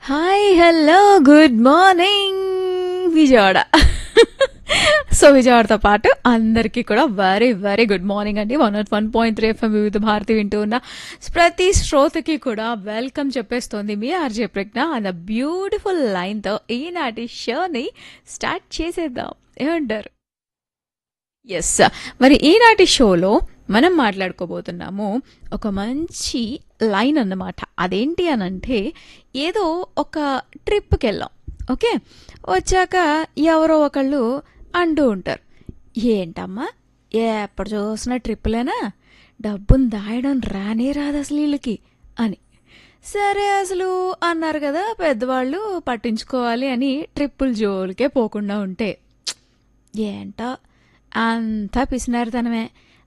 hi hello good morning Vijayawada so విజయవాడతో పాటు అందరికీ కూడా వెరీ వెరీ గుడ్ మార్నింగ్ అండి one not one point three FM Vividh Bharati వింటూ ఉన్న ప్రతి శ్రోతకి కూడా వెల్కమ్ చెప్పేస్తోంది మీ ఆర్జే ప్రజ్ఞ అన్న బ్యూటిఫుల్ లైన్తో ఈనాటి షోని స్టార్ట్ చేసేద్దాం ఏమంటారు ఎస్ మరి ఈనాటి షోలో మనం మాట్లాడుకోబోతున్నాము ఒక మంచి లైన్ అన్నమాట అదేంటి అని అంటే ఏదో ఒక ట్రిప్కి వెళ్ళాం ఓకే వచ్చాక ఎవరో ఒకళ్ళు అంటూ ఉంటారు ఏంటమ్మా ఎప్పుడు చూసిన ట్రిప్పులేనా డబ్బును దాయడం రానే రాదు అసలు వీళ్ళకి అని సరే అసలు అన్నారు కదా పెద్దవాళ్ళు పట్టించుకోవాలి అని ట్రిప్పుల జోలికే పోకుండా ఉంటే ఏంటో అంతా పిసినారితనమే